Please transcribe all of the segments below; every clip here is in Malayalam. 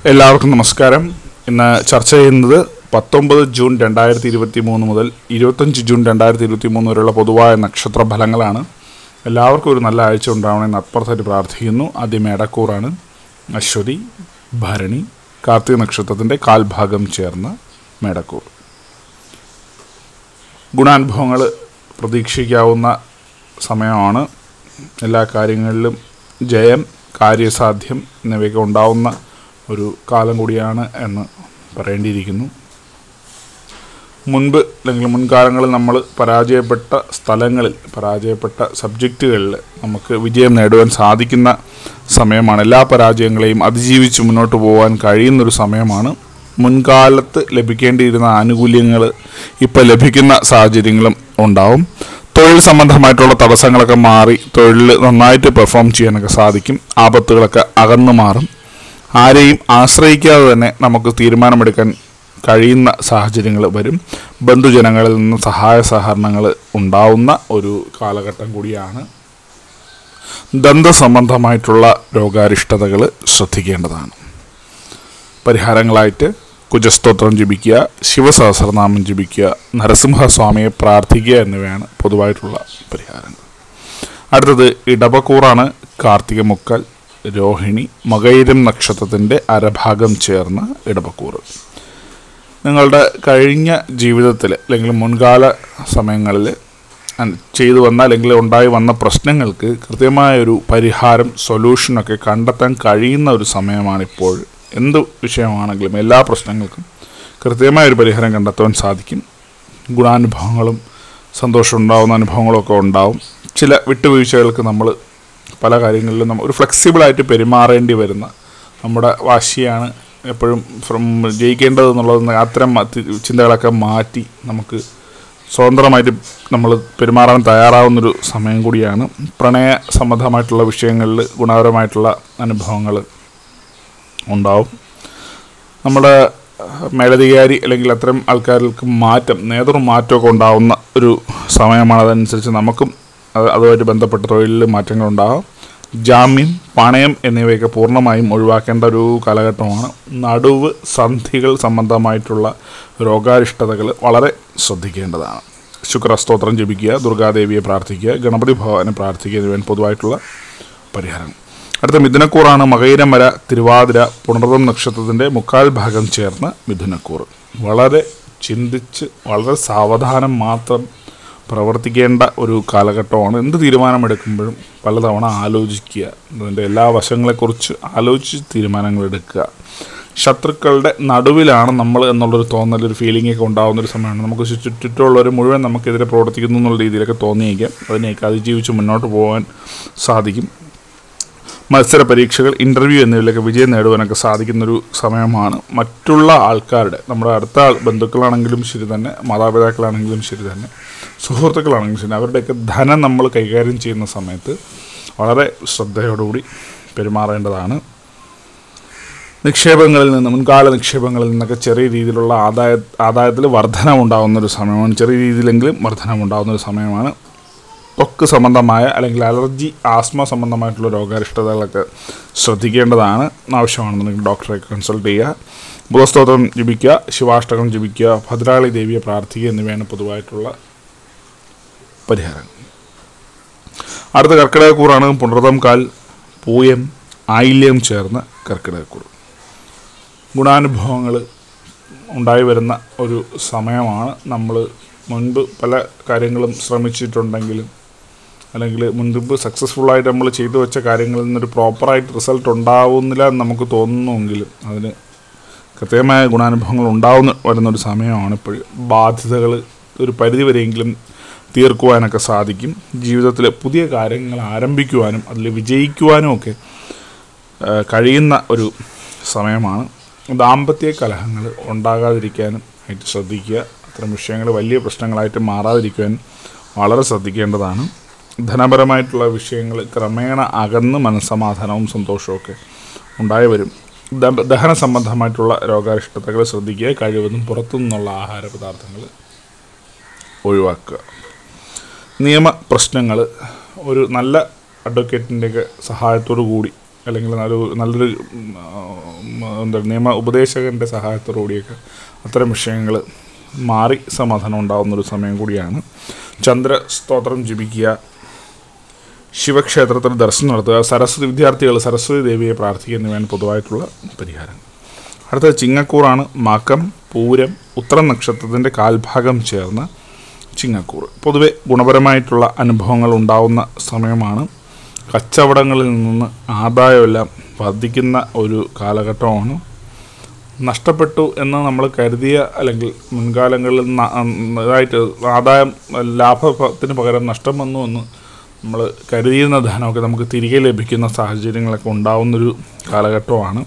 എല്ലാവർക്കും നമസ്കാരം ഇന്ന് ചർച്ച ചെയ്യുന്നത് പത്തൊമ്പത് ജൂൺ രണ്ടായിരത്തി ഇരുപത്തി മൂന്ന് മുതൽ ഇരുപത്തഞ്ച് ജൂൺ രണ്ടായിരത്തി ഇരുപത്തി മൂന്ന് വരെയുള്ള പൊതുവായ നക്ഷത്ര ഫലങ്ങളാണ് എല്ലാവർക്കും ഒരു നല്ല ആഴ്ച ഉണ്ടാവണമെന്ന് അപ്പുറത്തായിട്ട് പ്രാർത്ഥിക്കുന്നു ആദ്യം മേടക്കൂറാണ് അശ്വതി ഭരണി കാർത്തിക നക്ഷത്രത്തിൻ്റെ കാൽഭാഗം ചേർന്ന മേടക്കൂർ ഗുണാനുഭവങ്ങൾ പ്രതീക്ഷിക്കാവുന്ന സമയമാണ് എല്ലാ കാര്യങ്ങളിലും ജയം കാര്യസാധ്യം എന്നിവയൊക്കെ ഉണ്ടാവുന്ന ഒരു കാലം കൂടിയാണ് എന്ന് പറയേണ്ടിയിരിക്കുന്നു മുൻപ് അല്ലെങ്കിൽ മുൻകാലങ്ങളിൽ നമ്മൾ പരാജയപ്പെട്ട സ്ഥലങ്ങളിൽ പരാജയപ്പെട്ട സബ്ജക്റ്റുകളിൽ നമുക്ക് വിജയം നേടുവാൻ സാധിക്കുന്ന സമയമാണ് എല്ലാ പരാജയങ്ങളെയും അതിജീവിച്ച് മുന്നോട്ട് പോകാൻ കഴിയുന്നൊരു സമയമാണ് മുൻകാലത്ത് ലഭിക്കേണ്ടിയിരുന്ന ആനുകൂല്യങ്ങൾ ഇപ്പോൾ ലഭിക്കുന്ന സാഹചര്യങ്ങളും ഉണ്ടാവും തൊഴിൽ സംബന്ധമായിട്ടുള്ള തടസ്സങ്ങളൊക്കെ മാറി തൊഴിലിൽ നന്നായിട്ട് പെർഫോം ചെയ്യാനൊക്കെ സാധിക്കും ആപത്തുകളൊക്കെ അകന്നു മാറും ആരെയും ആശ്രയിക്കാതെ തന്നെ നമുക്ക് തീരുമാനമെടുക്കാൻ കഴിയുന്ന സാഹചര്യങ്ങൾ വരും ബന്ധുജനങ്ങളിൽ നിന്ന് സഹായ സഹകരണങ്ങൾ ഉണ്ടാവുന്ന ഒരു കാലഘട്ടം കൂടിയാണ് ദന്ത സംബന്ധമായിട്ടുള്ള രോഗാരിഷ്ടതകൾ ശ്രദ്ധിക്കേണ്ടതാണ് പരിഹാരങ്ങളായിട്ട് കുജസ്തോത്രം ജപിക്കുക ശിവസഹസ്രനാമം ജപിക്കുക നരസിംഹസ്വാമിയെ പ്രാർത്ഥിക്കുക എന്നിവയാണ് പൊതുവായിട്ടുള്ള പരിഹാരങ്ങൾ അടുത്തത് ഇടവക്കൂറാണ് കാർത്തിക മുക്കൽ രോഹിണി മകൈരം നക്ഷത്രത്തിൻ്റെ അരഭാഗം ചേർന്ന ഇടവക്കൂറ് നിങ്ങളുടെ കഴിഞ്ഞ ജീവിതത്തിൽ അല്ലെങ്കിൽ മുൻകാല സമയങ്ങളിൽ അൻ- ചെയ്തു വന്ന അല്ലെങ്കിൽ ഉണ്ടായി വന്ന പ്രശ്നങ്ങൾക്ക് കൃത്യമായ ഒരു പരിഹാരം സൊല്യൂഷനൊക്കെ കണ്ടെത്താൻ കഴിയുന്ന ഒരു സമയമാണിപ്പോൾ എന്ത് വിഷയമാണെങ്കിലും എല്ലാ പ്രശ്നങ്ങൾക്കും കൃത്യമായ ഒരു പരിഹാരം കണ്ടെത്താൻ സാധിക്കും ഗുണാനുഭവങ്ങളും സന്തോഷം ഉണ്ടാകുന്ന അനുഭവങ്ങളൊക്കെ ഉണ്ടാവും ചില വിട്ടുവീഴ്ചകൾക്ക് നമ്മൾ പല കാര്യങ്ങളിലും നമ്മൾ ഒരു ഫ്ലെക്സിബിളായിട്ട് പെരുമാറേണ്ടി വരുന്ന നമ്മുടെ വാശിയാണ് എപ്പോഴും ഫ്രം ജയിക്കേണ്ടത് എന്നുള്ളത് അത്തരം മറ്റ് ചിന്തകളൊക്കെ മാറ്റി നമുക്ക് സ്വതന്ത്രമായിട്ട് നമ്മൾ പെരുമാറാൻ തയ്യാറാവുന്നൊരു സമയം കൂടിയാണ് പ്രണയ സംബന്ധമായിട്ടുള്ള വിഷയങ്ങളിൽ ഗുണകരമായിട്ടുള്ള അനുഭവങ്ങൾ ഉണ്ടാവും നമ്മുടെ മേലധികാരി അല്ലെങ്കിൽ അത്തരം ആൾക്കാർക്ക് മാറ്റം നേതൃമാറ്റമൊക്കെ ഉണ്ടാവുന്ന ഒരു സമയമാണ് അതനുസരിച്ച് നമുക്കും അത് അതുമായിട്ട് ബന്ധപ്പെട്ട തൊഴിലിൽ മാറ്റങ്ങളുണ്ടാകും ജാമ്യം പണയം എന്നിവയൊക്കെ പൂർണ്ണമായും ഒഴിവാക്കേണ്ട ഒരു കാലഘട്ടമാണ് നടുവ് സന്ധികൾ സംബന്ധമായിട്ടുള്ള രോഗാരിഷ്ടതകൾ വളരെ ശ്രദ്ധിക്കേണ്ടതാണ് ശുക്രസ്തോത്രം ജപിക്കുക ദുർഗാദേവിയെ പ്രാർത്ഥിക്കുക ഗണപതി ഭഗവാനെ പ്രാർത്ഥിക്കുക എന്നിവയാണ് പൊതുവായിട്ടുള്ള പരിഹാരം അടുത്ത മിഥുനക്കൂറാണ് മകൈരമര തിരുവാതിര പുണർതം നക്ഷത്രത്തിൻ്റെ മുക്കാൽ ഭാഗം ചേർന്ന മിഥുനക്കൂർ വളരെ ചിന്തിച്ച് വളരെ സാവധാനം മാത്രം പ്രവർത്തിക്കേണ്ട ഒരു കാലഘട്ടമാണ് എന്ത് തീരുമാനമെടുക്കുമ്പോഴും പലതവണ ആലോചിക്കുക അതിൻ്റെ എല്ലാ വശങ്ങളെക്കുറിച്ച് ആലോചിച്ച് തീരുമാനങ്ങൾ എടുക്കുക ശത്രുക്കളുടെ നടുവിലാണ് നമ്മൾ എന്നുള്ളൊരു തോന്നൽ ഒരു ഫീലിംഗ് ഒക്കെ ഉണ്ടാകുന്ന ഒരു സമയമാണ് നമുക്ക് ചുറ്റു- ചുറ്റുമുള്ളവർ മുഴുവൻ നമുക്കെതിരെ പ്രവർത്തിക്കുന്നു എന്നുള്ള രീതിയിലൊക്കെ തോന്നിയേക്കാം അതിനെയൊക്കെ അതിജീവിച്ച് മുന്നോട്ട് പോകാൻ സാധിക്കും മത്സര പരീക്ഷകൾ ഇൻ്റർവ്യൂ എന്നിവയിലൊക്കെ വിജയം നേടുവാനൊക്കെ സാധിക്കുന്നൊരു സമയമാണ് മറ്റുള്ള ആൾക്കാരുടെ നമ്മുടെ അടുത്ത ആൾ ബന്ധുക്കളാണെങ്കിലും ശരി തന്നെ മാതാപിതാക്കളാണെങ്കിലും ശരി തന്നെ സുഹൃത്തുക്കളാണെങ്കിലും ശരി അവരുടെയൊക്കെ ധനം നമ്മൾ കൈകാര്യം ചെയ്യുന്ന സമയത്ത് വളരെ ശ്രദ്ധയോടുകൂടി പെരുമാറേണ്ടതാണ് നിക്ഷേപങ്ങളിൽ നിന്ന് മുൻകാല നിക്ഷേപങ്ങളിൽ നിന്നൊക്കെ ചെറിയ രീതിയിലുള്ള ആദായ ആദായത്തിൽ വർധനമുണ്ടാകുന്ന ഒരു സമയമാണ് ചെറിയ രീതിയിലെങ്കിലും വർധനമുണ്ടാകുന്ന ഒരു സമയമാണ് ത്വക്ക് സംബന്ധമായ അല്ലെങ്കിൽ അലർജി ആസ്മ സംബന്ധമായിട്ടുള്ള രോഗാരിഷ്ടതകളൊക്കെ ശ്രദ്ധിക്കേണ്ടതാണ് ആവശ്യമാണെന്നുണ്ടെങ്കിൽ ഡോക്ടറെ കൺസൾട്ട് ചെയ്യുക ബുധസ്തോത്രം ജപിക്കുക ശിവാഷ്ടകം ജപിക്കുക ഭദ്രാളി ദേവിയെ പ്രാർത്ഥിക്കുക എന്നിവയാണ് പൊതുവായിട്ടുള്ള പരിഹാരം അടുത്ത കർക്കിടകക്കൂറാണ് പുണർതം കാൽ പൂയം ആയില്യം ചേർന്ന കർക്കിടകക്കൂർ ഗുണാനുഭവങ്ങൾ ഉണ്ടായി വരുന്ന ഒരു സമയമാണ് നമ്മൾ മുൻപ് പല കാര്യങ്ങളും ശ്രമിച്ചിട്ടുണ്ടെങ്കിലും അല്ലെങ്കിൽ മുൻപ് സക്സസ്ഫുള്ളായിട്ട് നമ്മൾ ചെയ്തു വെച്ച കാര്യങ്ങളിൽ നിന്നൊരു പ്രോപ്പറായിട്ട് റിസൾട്ട് ഉണ്ടാവുന്നില്ല എന്ന് നമുക്ക് തോന്നുന്നുവെങ്കിലും അതിന് കൃത്യമായ ഗുണാനുഭവങ്ങൾ ഉണ്ടാവുന്ന വരുന്നൊരു സമയമാണ് ഇപ്പോൾ ബാധ്യതകൾ ഒരു പരിധിവരെയെങ്കിലും തീർക്കുവാനൊക്കെ സാധിക്കും ജീവിതത്തിൽ പുതിയ കാര്യങ്ങൾ ആരംഭിക്കുവാനും അതിൽ വിജയിക്കുവാനും ഒക്കെ ആ, കഴിയുന്ന ഒരു സമയമാണ് ദാമ്പത്യ കലഹങ്ങൾ ഉണ്ടാകാതിരിക്കാനും ആയിട്ട് ശ്രദ്ധിക്കുക അത്തരം വിഷയങ്ങൾ വലിയ പ്രശ്നങ്ങളായിട്ട് മാറാതിരിക്കുവാൻ വളരെ ശ്രദ്ധിക്കേണ്ടതാണ് ധനപരമായിട്ടുള്ള വിഷയങ്ങൾ ക്രമേണ അകന്ന് മനസ്സമാധാനവും സന്തോഷവും ഒക്കെ ഉണ്ടായി വരും ദ- ദഹന സംബന്ധമായിട്ടുള്ള രോഗാരിഷ്ടതകൾ ശ്രദ്ധിക്കുക കഴിവതും പുറത്തു നിന്നുള്ള ആഹാര പദാർത്ഥങ്ങൾ ഒഴിവാക്കുക നിയമ പ്രശ്നങ്ങൾ ഒരു നല്ല അഡ്വക്കേറ്റിൻ്റെയൊക്കെ സഹായത്തോടു കൂടി അല്ലെങ്കിൽ ഒരു നല്ലൊരു ഉം, ആ, എന്താ നിയമ ഉപദേശകൻ്റെ സഹായത്തോടുകൂടിയൊക്കെ അത്തരം വിഷയങ്ങൾ മാറി സമാധാനം ഉണ്ടാകുന്നൊരു സമയം കൂടിയാണ് ചന്ദ്ര സ്തോത്രം ജപിക്കുക ശിവക്ഷേത്രത്തിൽ ദർശനം നടത്തുക സരസ്വതി വിദ്യാർത്ഥികൾ സരസ്വതി ദേവിയെ പ്രാർത്ഥിക്കുക എന്നിവയാണ് പൊതുവായിട്ടുള്ള പരിഹാരം അടുത്തത് ചിങ്ങക്കൂറാണ് മാക്കം പൂരം ഉത്തരം നക്ഷത്രത്തിൻ്റെ കാൽഭാഗം ചേർന്ന് ചിങ്ങക്കൂർ പൊതുവെ ഗുണപരമായിട്ടുള്ള അനുഭവങ്ങൾ ഉണ്ടാവുന്ന സമയമാണ് കച്ചവടങ്ങളിൽ നിന്ന് ആദായമെല്ലാം വർദ്ധിക്കുന്ന ഒരു കാലഘട്ടമാണ് നഷ്ടപ്പെട്ടു എന്ന് നമ്മൾ കരുതിയ അല്ലെങ്കിൽ മുൻകാലങ്ങളിൽ ന- ഇതായിട്ട് ആദായം ലാഭത്തിന് പകരം നഷ്ടം വന്നു എന്ന് നമ്മൾ കരുതിയിരുന്ന ധനമൊക്കെ നമുക്ക് തിരികെ ലഭിക്കുന്ന സാഹചര്യങ്ങളൊക്കെ ഉണ്ടാവുന്നൊരു കാലഘട്ടമാണ്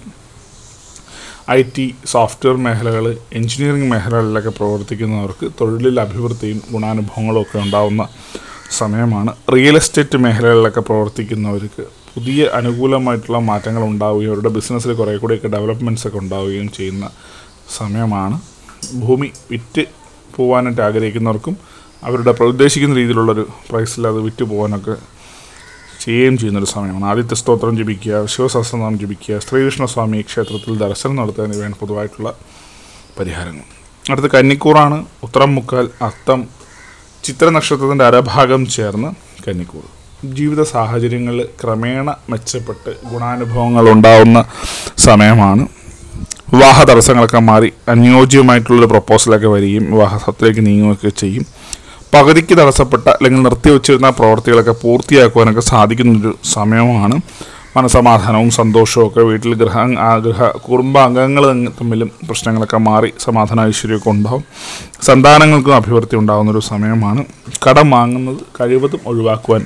ഐ ടി സോഫ്റ്റ്വെയർ മേഖലകൾ എഞ്ചിനീയറിംഗ് മേഖലകളിലൊക്കെ പ്രവർത്തിക്കുന്നവർക്ക് തൊഴിലിൽ അഭിവൃദ്ധിയും ഗുണാനുഭവങ്ങളും ഒക്കെ ഉണ്ടാവുന്ന സമയമാണ് റിയൽ എസ്റ്റേറ്റ് മേഖലകളിലൊക്കെ പ്രവർത്തിക്കുന്നവർക്ക് പുതിയ അനുകൂലമായിട്ടുള്ള മാറ്റങ്ങൾ ഉണ്ടാവുകയും അവരുടെ ബിസിനസ്സിൽ കുറേ കൂടിയൊക്കെ ഡെവലപ്മെൻറ്റ്സ് ഒക്കെ ഉണ്ടാവുകയും ചെയ്യുന്ന സമയമാണ് ഭൂമി വിറ്റ് പോകാനായിട്ട് ആഗ്രഹിക്കുന്നവർക്കും അവരുടെ പ്ര- ഉദ്ദേശിക്കുന്ന രീതിയിലുള്ളൊരു പ്രൈസിൽ അത് വിറ്റ് പോകാനൊക്കെ ചെയ്യുകയും ചെയ്യുന്നൊരു സമയമാണ് ആദിത്യ സ്തോത്രം ജപിക്കുക ശിവസഹസ്രനാമം ജപിക്കുക ശ്രീകൃഷ്ണസ്വാമി ക്ഷേത്രത്തിൽ ദർശനം നടത്തുക എന്നിവയാണ് പൊതുവായിട്ടുള്ള പരിഹാരങ്ങൾ അടുത്ത കന്നിക്കൂറാണ് ഉത്തരം മുക്കാൽ അത്തം ചിത്ര നക്ഷത്രത്തിൻ്റെ അരഭാഗം ചേർന്ന് കന്നിക്കൂർ ജീവിത സാഹചര്യങ്ങളിൽ ക്രമേണ മെച്ചപ്പെട്ട് ഗുണാനുഭവങ്ങൾ ഉണ്ടാവുന്ന സമയമാണ് വിവാഹ തടസ്സങ്ങളൊക്കെ മാറി അനുയോജ്യമായിട്ടുള്ളൊരു പ്രപ്പോസലൊക്കെ വരികയും വിവാഹത്തിലേക്ക് നീങ്ങുകയൊക്കെ ചെയ്യും പകുതിക്ക് തടസ്സപ്പെട്ട അല്ലെങ്കിൽ നിർത്തിവെച്ചിരുന്ന പ്രവർത്തികളൊക്കെ പൂർത്തിയാക്കുവാനൊക്കെ സാധിക്കുന്നൊരു സമയമാണ് മനസമാധാനവും സന്തോഷവും ഒക്കെ വീട്ടിൽ ഗൃഹ ആ ഗൃഹ കുടുംബാംഗങ്ങൾ തമ്മിലും പ്രശ്നങ്ങളൊക്കെ മാറി സമാധാന ഐശ്വര്യമൊക്കെ ഉണ്ടാവും സന്താനങ്ങൾക്കും അഭിവൃദ്ധി ഉണ്ടാകുന്നൊരു സമയമാണ് കടം വാങ്ങുന്നത് കഴിവതും ഒഴിവാക്കുവാൻ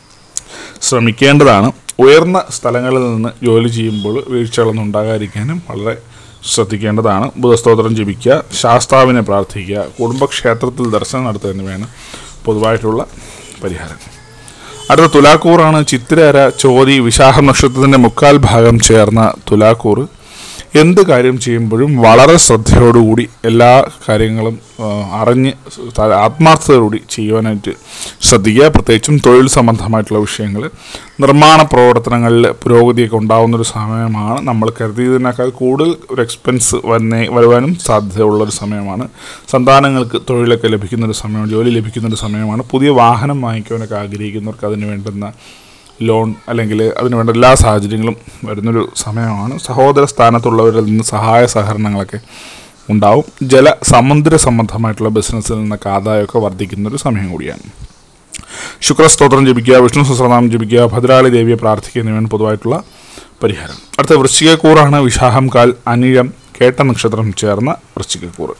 ശ്രമിക്കേണ്ടതാണ് ഉയർന്ന സ്ഥലങ്ങളിൽ നിന്ന് ജോലി ചെയ്യുമ്പോൾ വീഴ്ചകളൊന്നും ഉണ്ടാകാതിരിക്കാനും വളരെ ശ്രദ്ധിക്കേണ്ടതാണ് ബുധസ്തോത്രം ജപിക്കുക ശാസ്താവിനെ പ്രാർത്ഥിക്കുക കുടുംബക്ഷേത്രത്തിൽ ദർശനം നടത്തുക എന്നിവയാണ് പൊതുവായിട്ടുള്ള പരിഹാരം അടുത്ത തുലാക്കൂറാണ് ചിത്തിരര ചോതി വിശാഖം നക്ഷത്രത്തിൻ്റെ മുക്കാൽ ഭാഗം ചേർന്ന തുലാക്കൂറ് എന്ത് കാര്യം ചെയ്യുമ്പോഴും വളരെ ശ്രദ്ധയോടുകൂടി എല്ലാ കാര്യങ്ങളും ആ, അറിഞ്ഞ് ത- ആത്മാർത്ഥതയോടുകൂടി ചെയ്യുവാനായിട്ട് ശ്രദ്ധിക്കുക പ്രത്യേകിച്ചും തൊഴിൽ സംബന്ധമായിട്ടുള്ള വിഷയങ്ങൾ നിർമ്മാണ പ്രവർത്തനങ്ങളിൽ പുരോഗതിയൊക്കെ ഉണ്ടാകുന്നൊരു സമയമാണ് നമ്മൾ കരുതിയതിനേക്കാൾ കൂടുതൽ ഒരു എക്സ്പെൻസ് വന്നേ വരുവാനും സാധ്യതയുള്ളൊരു സമയമാണ് സന്താനങ്ങൾക്ക് തൊഴിലൊക്കെ ലഭിക്കുന്നൊരു സമയമാണ് ജോലി ലഭിക്കുന്നൊരു സമയമാണ് പുതിയ വാഹനം വാങ്ങിക്കുവാനൊക്കെ ആഗ്രഹിക്കുന്നവർക്ക് അതിന് വേണ്ടുന്ന ലോൺ അല്ലെങ്കിൽ അതിന് വേണ്ട എല്ലാ സാഹചര്യങ്ങളും വരുന്നൊരു സമയമാണ് സഹോദര സ്ഥാനത്തുള്ളവരിൽ നിന്ന് സഹായ സഹകരണങ്ങളൊക്കെ ഉണ്ടാവും ജല സമുദ്ര സംബന്ധമായിട്ടുള്ള ബിസിനസ്സിൽ നിന്നൊക്കെ ആദായമൊക്കെ വർദ്ധിക്കുന്നൊരു സമയം കൂടിയാണ് ശുക്രസ്തോത്രം ജപിക്കുക വിഷ്ണു സഹസ്രനാമം ജപിക്കുക ഭദ്രാളി ദേവിയെ പ്രാർത്ഥിക്കുക എന്നിവയാണ് പൊതുവായിട്ടുള്ള പരിഹാരം അടുത്ത വൃശ്ചികക്കൂറാണ് വിശാഹം കാൽ അനിഴം കേട്ട നക്ഷത്രം ചേർന്ന വൃശ്ചികക്കൂറ്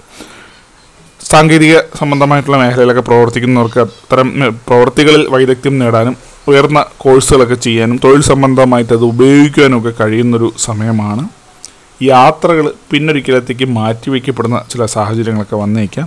സാങ്കേതിക സംബന്ധമായിട്ടുള്ള മേഖലയിലൊക്കെ പ്രവർത്തിക്കുന്നവർക്ക് അത്തരം ഉം, പ്രവൃത്തികളിൽ വൈദഗ്ധ്യം നേടാനും ഉയർന്ന കോഴ്സുകളൊക്കെ ചെയ്യാനും തൊഴിൽ സംബന്ധമായിട്ട് അത് ഉപയോഗിക്കാനും ഒക്കെ കഴിയുന്നൊരു സമയമാണ് യാത്രകൾ പിന്നൊരിക്കലത്തേക്ക് മാറ്റിവെക്കപ്പെടുന്ന ചില സാഹചര്യങ്ങളൊക്കെ വന്നേക്കാം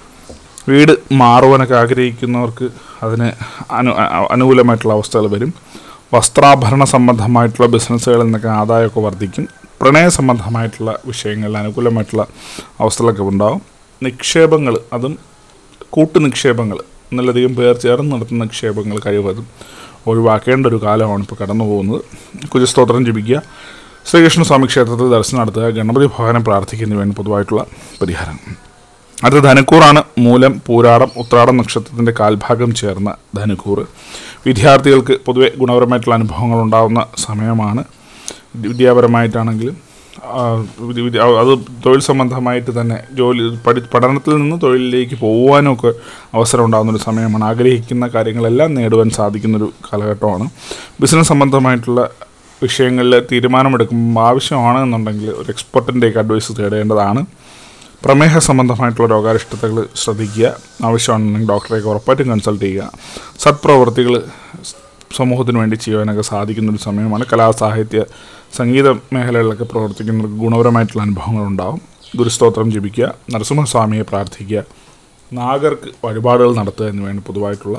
വീട് മാറുവാനൊക്കെ ആഗ്രഹിക്കുന്നവർക്ക് അതിന് അനു അ- അനുകൂലമായിട്ടുള്ള അവസ്ഥകൾ വരും വസ്ത്രാഭരണ സംബന്ധമായിട്ടുള്ള ബിസിനസ്സുകളിൽ നിന്നൊക്കെ ആദായമൊക്കെ വർദ്ധിക്കും പ്രണയ സംബന്ധമായിട്ടുള്ള വിഷയങ്ങളിൽ അനുകൂലമായിട്ടുള്ള അവസ്ഥകളൊക്കെ ഉണ്ടാവും നിക്ഷേപങ്ങൾ അതും കൂട്ടു നിക്ഷേപങ്ങൾ ഒന്നിലധികം പേർ ചേർന്ന് നടത്തുന്ന നിക്ഷേപങ്ങൾ കഴിവതും ഒഴിവാക്കേണ്ട ഒരു കാലമാണ് ഇപ്പോൾ കടന്നു പോകുന്നത് കുജസ്തോത്രം ജപിക്കുക ശ്രീകൃഷ്ണ സ്വാമി ക്ഷേത്രത്തിൽ ദർശനം നടത്തുക ഗണപതി ഭഗവാനെ പ്രാർത്ഥിക്കുക എന്നിവയാണ് പൊതുവായിട്ടുള്ള പരിഹാരം അടുത്ത ധനുക്കൂറാണ് മൂലം പൂരാടം ഉത്രാടം നക്ഷത്രത്തിൻ്റെ കാൽഭാഗം ചേർന്ന ധനുക്കൂർ വിദ്യാർത്ഥികൾക്ക് പൊതുവെ ഗുണപരമായിട്ടുള്ള അനുഭവങ്ങൾ ഉണ്ടാകുന്ന സമയമാണ് വിദ്യാപരമായിട്ടാണെങ്കിലും ആ, വിദ്യ- വിദ്യ- അത് തൊഴിൽ സംബന്ധമായിട്ട് തന്നെ ജോലി പഠി പഠനത്തിൽ നിന്ന് തൊഴിലിലേക്ക് പോകുവാനും ഒക്കെ അവസരം ഉണ്ടാകുന്നൊരു സമയമാണ് ആഗ്രഹിക്കുന്ന കാര്യങ്ങളെല്ലാം നേടുവാൻ സാധിക്കുന്നൊരു കാലഘട്ടമാണ് ബിസിനസ് സംബന്ധമായിട്ടുള്ള വിഷയങ്ങളിൽ തീരുമാനമെടുക്കുമ്പോൾ ആവശ്യമാണ് എന്നുണ്ടെങ്കിൽ ഒരു എക്സ്പെർട്ടിൻ്റെയൊക്കെ അഡ്വൈസ് തേടേണ്ടതാണ് പ്രമേഹ സംബന്ധമായിട്ടുള്ള രോഗാരിഷ്ടതകൾ ശ്രദ്ധിക്കുക ആവശ്യമാണെന്നുണ്ടെങ്കിൽ ഡോക്ടറെയൊക്കെ ഉറപ്പായിട്ടും കൺസൾട്ട് ചെയ്യുക സത്പ്രവർത്തികൾ സമൂഹത്തിന് വേണ്ടി ചെയ്യുവാനൊക്കെ സാധിക്കുന്നൊരു സമയമാണ് കലാ സാഹിത്യ സംഗീത മേഖലകളിലൊക്കെ പ്രവർത്തിക്കുന്നവർക്ക് ഗുണപരമായിട്ടുള്ള അനുഭവങ്ങളുണ്ടാവും ഗുരുസ്തോത്രം ജപിക്കുക നരസിംഹസ്വാമിയെ പ്രാർത്ഥിക്കുക നാഗർക്ക് വഴിപാടുകൾ നടത്തുക എന്നിവയാണ് പൊതുവായിട്ടുള്ള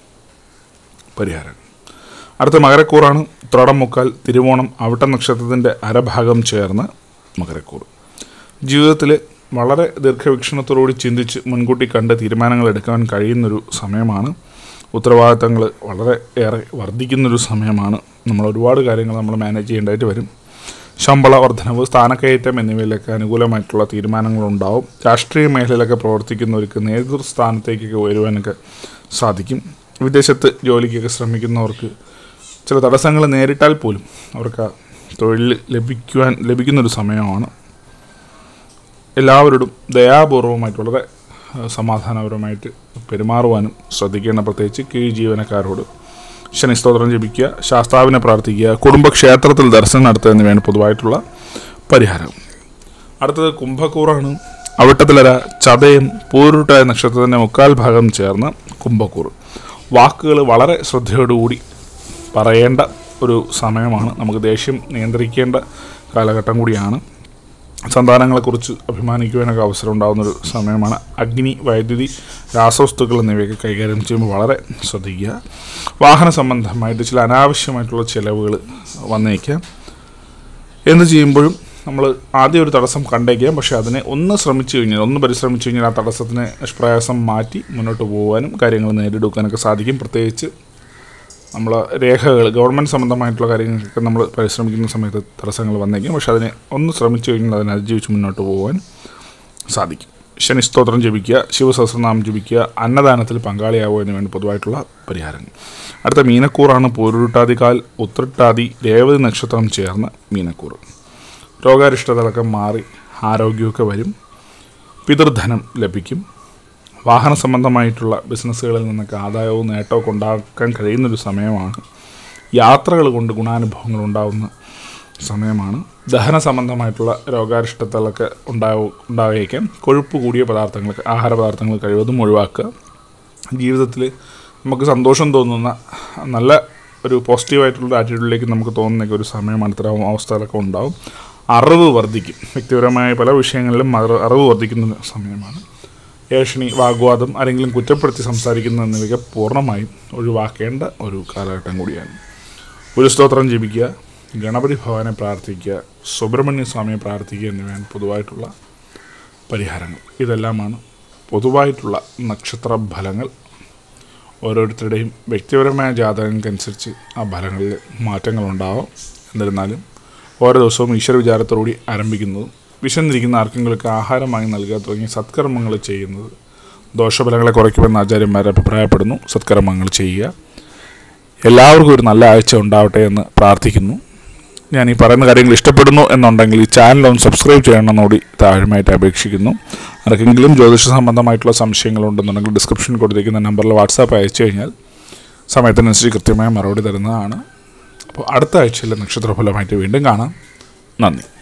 പരിഹാരം അടുത്ത മകരക്കൂറാണ് ഉത്രാടം മുക്കാൽ തിരുവോണം അവിട്ട നക്ഷത്രത്തിൻ്റെ അരഭാഗം ചേർന്ന് മകരക്കൂർ ജീവിതത്തിൽ വളരെ ദീർഘവീക്ഷണത്തോടുകൂടി ചിന്തിച്ച് മുൻകൂട്ടി കണ്ട് തീരുമാനങ്ങൾ എടുക്കാൻ കഴിയുന്നൊരു സമയമാണ് ഉത്തരവാദിത്തങ്ങൾ വളരെ ഏറെ വർദ്ധിക്കുന്നൊരു സമയമാണ് നമ്മൾ ഒരുപാട് കാര്യങ്ങൾ നമ്മൾ മാനേജ് ചെയ്യേണ്ടതായിട്ട് വരും ശമ്പള വർധനവ് സ്ഥാനക്കയറ്റം എന്നിവയിലൊക്കെ അനുകൂലമായിട്ടുള്ള തീരുമാനങ്ങളുണ്ടാവും രാഷ്ട്രീയ മേഖലയിലൊക്കെ പ്രവർത്തിക്കുന്നവർക്ക് നേതൃസ്ഥാനത്തേക്കൊക്കെ വരുവാനൊക്കെ സാധിക്കും വിദേശത്ത് ജോലിക്കൊക്കെ ശ്രമിക്കുന്നവർക്ക് ചില തടസ്സങ്ങൾ നേരിട്ടാൽ പോലും അവർക്ക് ആ തൊഴിൽ ലഭിക്കുവാൻ ലഭിക്കുന്നൊരു സമയമാണ് എല്ലാവരോടും ദയാപൂർവമായിട്ട് വളരെ ആ, സമാധാനപരമായിട്ട് പെരുമാറുവാനും ശ്രദ്ധിക്കേണ്ട പ്രത്യേകിച്ച് കീഴ് ജീവനക്കാരോട് ശനി സ്തോത്രം ജപിക്കുക ശാസ്താവിനെ പ്രാർത്ഥിക്കുക കുടുംബക്ഷേത്രത്തിൽ ദർശനം നടത്തുക എന്നിവയാണ് പൊതുവായിട്ടുള്ള പരിഹാരം അടുത്തത് കുംഭക്കൂറാണ് അവിട്ടത്തിലര ചതയം പൂരുട്ടായ നക്ഷത്രത്തിൻ്റെ മുക്കാൽ ഭാഗം ചേർന്ന് കുംഭക്കൂർ വാക്കുകൾ വളരെ ശ്രദ്ധയോടുകൂടി പറയേണ്ട ഒരു സമയമാണ് നമുക്ക് ദേഷ്യം നിയന്ത്രിക്കേണ്ട കാലഘട്ടം കൂടിയാണ് സന്താനങ്ങളെക്കുറിച്ച് അഭിമാനിക്കുവാനൊക്കെ അവസരം ഉണ്ടാകുന്നൊരു സമയമാണ് അഗ്നി വൈദ്യുതി രാസവസ്തുക്കൾ എന്നിവയൊക്കെ കൈകാര്യം ചെയ്യുമ്പോൾ വളരെ ശ്രദ്ധിക്കുക വാഹന സംബന്ധമായിട്ട് ചില അനാവശ്യമായിട്ടുള്ള ചിലവുകൾ വന്നേക്കാം എന്ത് ചെയ്യുമ്പോഴും നമ്മൾ ആദ്യം ഒരു തടസ്സം കണ്ടേക്കാം പക്ഷേ അതിനെ ഒന്ന് ശ്രമിച്ചു കഴിഞ്ഞാൽ ഒന്ന് പരിശ്രമിച്ചു കഴിഞ്ഞാൽ ആ തടസ്സത്തിനെ നിഷ്പ്രയാസം മാറ്റി മുന്നോട്ട് പോകാനും കാര്യങ്ങൾ നേടിയെടുക്കാനൊക്കെ സാധിക്കും പ്രത്യേകിച്ച് നമ്മൾ രേഖകൾ ഗവൺമെൻറ് സംബന്ധമായിട്ടുള്ള കാര്യങ്ങൾക്കൊക്കെ നമ്മൾ പരിശ്രമിക്കുന്ന സമയത്ത് തടസ്സങ്ങൾ വന്നേക്കും പക്ഷെ അതിനെ ഒന്ന് ശ്രമിച്ചു കഴിഞ്ഞാൽ അതിനെ അതിജീവിച്ച് മുന്നോട്ട് പോകാൻ സാധിക്കും ശനി സ്തോത്രം ജപിക്കുക ശിവസഹസ്രനാമം ജപിക്കുക അന്നദാനത്തിൽ പങ്കാളിയാവുക എന്ന് വേണ്ട പൊതുവായിട്ടുള്ള പരിഹാരങ്ങൾ അടുത്ത മീനക്കൂറാണ് പോരുരുട്ടാതികാൽ ഉത്രട്ടാതി രേവതി നക്ഷത്രം ചേർന്ന മീനക്കൂർ രോഗാരിഷ്ടതകളൊക്കെ മാറി ആരോഗ്യമൊക്കെ വരും പിതൃധനം ലഭിക്കും വാഹന സംബന്ധമായിട്ടുള്ള ബിസിനസ്സുകളിൽ നിന്നൊക്കെ ആദായവും നേട്ടമൊക്കെ ഉണ്ടാക്കാൻ കഴിയുന്നൊരു സമയമാണ് യാത്രകൾ കൊണ്ട് ഗുണാനുഭവങ്ങൾ ഉണ്ടാകുന്ന സമയമാണ് ദഹന സംബന്ധമായിട്ടുള്ള രോഗാരിഷ്ടതകളൊക്കെ ഉണ്ടാവും ഉണ്ടായേക്കാം കൊഴുപ്പ് കൂടിയ പദാർത്ഥങ്ങളൊക്കെ ആഹാര പദാർത്ഥങ്ങൾ കഴിവതും ഒഴിവാക്കുക ജീവിതത്തിൽ നമുക്ക് സന്തോഷം തോന്നുന്ന നല്ല ഒരു പോസിറ്റീവായിട്ടുള്ള ആറ്റിറ്റ്യൂഡിലേക്ക് നമുക്ക് തോന്നുന്ന ഒരു സമയമാണ് ഇത്തരം അവസ്ഥകളൊക്കെ ഉണ്ടാവും അറിവ് വർദ്ധിക്കും വ്യക്തിപരമായ പല വിഷയങ്ങളിലും അറിവ് അറിവ് വർദ്ധിക്കുന്ന സമയമാണ് ഏഷണി വാഗ്വാദം ആരെങ്കിലും കുറ്റപ്പെടുത്തി സംസാരിക്കുന്ന എന്നിവയൊക്കെ പൂർണ്ണമായും ഒഴിവാക്കേണ്ട ഒരു കാലഘട്ടം കൂടിയാണ് ഒരു സ്തോത്രം ജപിക്കുക ഗണപതി ഭഗവാനെ പ്രാർത്ഥിക്കുക സുബ്രഹ്മണ്യ സ്വാമിയെ പ്രാർത്ഥിക്കുക എന്നിവയാണ് പൊതുവായിട്ടുള്ള പരിഹാരങ്ങൾ ഇതെല്ലാമാണ് പൊതുവായിട്ടുള്ള നക്ഷത്ര ഫലങ്ങൾ ഓരോരുത്തരുടെയും വ്യക്തിപരമായ ജാതകങ്ങൾക്കനുസരിച്ച് ആ ഫലങ്ങളിൽ മാറ്റങ്ങളുണ്ടാവാം എന്നിരുന്നാലും ഓരോ ദിവസവും ഈശ്വര വിചാരത്തോടുകൂടി ആരംഭിക്കുന്നതും വിശന്നിരിക്കുന്ന ആർക്കെങ്കിലുമൊക്കെ ആഹാരം വാങ്ങി നൽകുക തുടങ്ങിയ സത്കർമ്മങ്ങൾ ചെയ്യുന്നത് ദോഷഫലങ്ങളെ കുറയ്ക്കുമെന്ന് ആചാര്യന്മാർ അഭിപ്രായപ്പെടുന്നു സത്കർമ്മങ്ങൾ ചെയ്യുക എല്ലാവർക്കും ഒരു നല്ല ആഴ്ച ഉണ്ടാവട്ടെ എന്ന് പ്രാർത്ഥിക്കുന്നു ഞാൻ ഈ പറയുന്ന കാര്യങ്ങൾ ഇഷ്ടപ്പെടുന്നു എന്നുണ്ടെങ്കിൽ ഈ ചാനൽ ഒന്ന് സബ്സ്ക്രൈബ് ചെയ്യണമെന്നുകൂടി താഴ്മയായിട്ട് അപേക്ഷിക്കുന്നു ആർക്കെങ്കിലും ജ്യോതിഷ സംബന്ധമായിട്ടുള്ള സംശയങ്ങളുണ്ടെന്നുണ്ടെങ്കിൽ ഡിസ്ക്രിപ്ഷനിൽ കൊടുത്തിരിക്കുന്ന നമ്പറിൽ വാട്സാപ്പ് അയച്ചു കഴിഞ്ഞാൽ സമയത്തിനനുസരിച്ച് കൃത്യമായ മറുപടി തരുന്നതാണ് അപ്പോൾ അടുത്ത ആഴ്ചയിലെ നക്ഷത്രഫലമായിട്ട് വീണ്ടും കാണാം നന്ദി